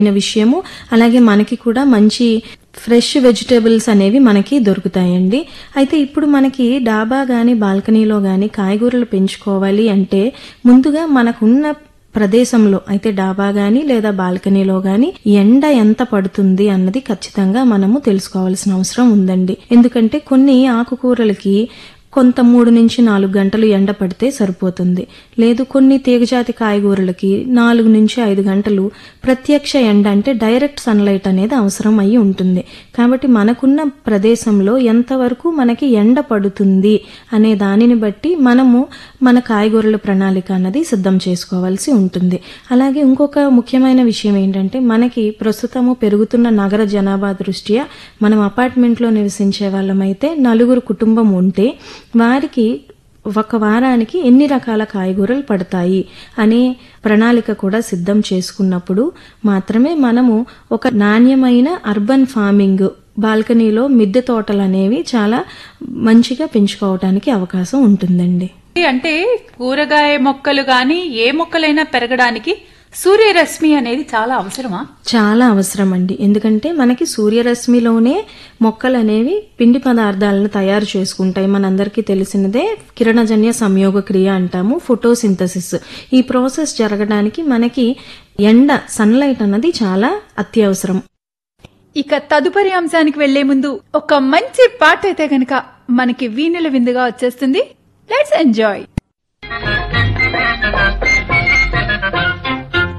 అయిన విషయము అలాగే మనకి కూడా మంచి ఫ్రెష్ వెజిటేబుల్స్ అనేవి మనకి దొరుకుతాయండి అయితే ఇప్పుడు మనకి డాబా గాని బాల్కనీలో గాని కాయగూరలు పెంచుకోవాలి అంటే ముందుగా మనకున్న ప్రదేశంలో అయితే డాబా గాని లేదా బాల్కనీలో గాని ఎండ ఎంత పడుతుంది అన్నది ఖచ్చితంగా మనము తెలుసుకోవాల్సిన అవసరం ఉందండి ఎందుకంటే కొన్ని ఆకుకూరలకి కొంత మూడు నుంచి నాలుగు గంటలు ఎండ పడితే సరిపోతుంది లేదు కొన్ని తీగజాతి కాయగూరలకి నాలుగు నుంచి ఐదు గంటలు ప్రత్యక్ష ఎండ అంటే డైరెక్ట్ సన్లైట్ అనేది అవసరం అయి ఉంటుంది కాబట్టి మనకున్న ప్రదేశంలో ఎంతవరకు మనకి ఎండ పడుతుంది అనే దానిని బట్టి మనము మన కాయగూరల ప్రణాళిక అన్నది సిద్ధం చేసుకోవాల్సి ఉంటుంది అలాగే ఇంకొక ముఖ్యమైన విషయం ఏంటంటే మనకి ప్రస్తుతము పెరుగుతున్న నగర జనాభా దృష్ట్యా మనం అపార్ట్మెంట్లో నివసించే వాళ్ళమైతే నలుగురు కుటుంబం ఉంటే వారికి ఒక వారానికి ఎన్ని రకాల కాయగూరలు పడతాయి అనే ప్రణాళిక కూడా సిద్ధం చేసుకున్నప్పుడు మాత్రమే మనము ఒక నాణ్యమైన అర్బన్ ఫార్మింగ్ బాల్కనీలో మిద్దె తోటలు అనేవి చాలా మంచిగా పెంచుకోవటానికి అవకాశం ఉంటుందండి అంటే కూరగాయ మొక్కలు గాని ఏ మొక్కలైనా పెరగడానికి సూర్యరశ్మి అనేది చాలా అవసరమా చాలా అవసరం అండి ఎందుకంటే మనకి సూర్యరశ్మిలోనే మొక్కలు అనేవి పిండి పదార్థాలను తయారు చేసుకుంటాయి మనందరికీ తెలిసినదే కిరణజన్య సంయోగ క్రియ అంటాము ఫోటోసింథసిస్ ఈ ప్రాసెస్ జరగడానికి మనకి ఎండ సన్లైట్ అన్నది చాలా అత్యవసరం ఇక తదుపరి అంశానికి వెళ్లే ముందు ఒక మంచి పాట అయితే గనక మనకి వీణుల విందుగా వచ్చేస్తుంది లెట్స్ ఎంజాయ్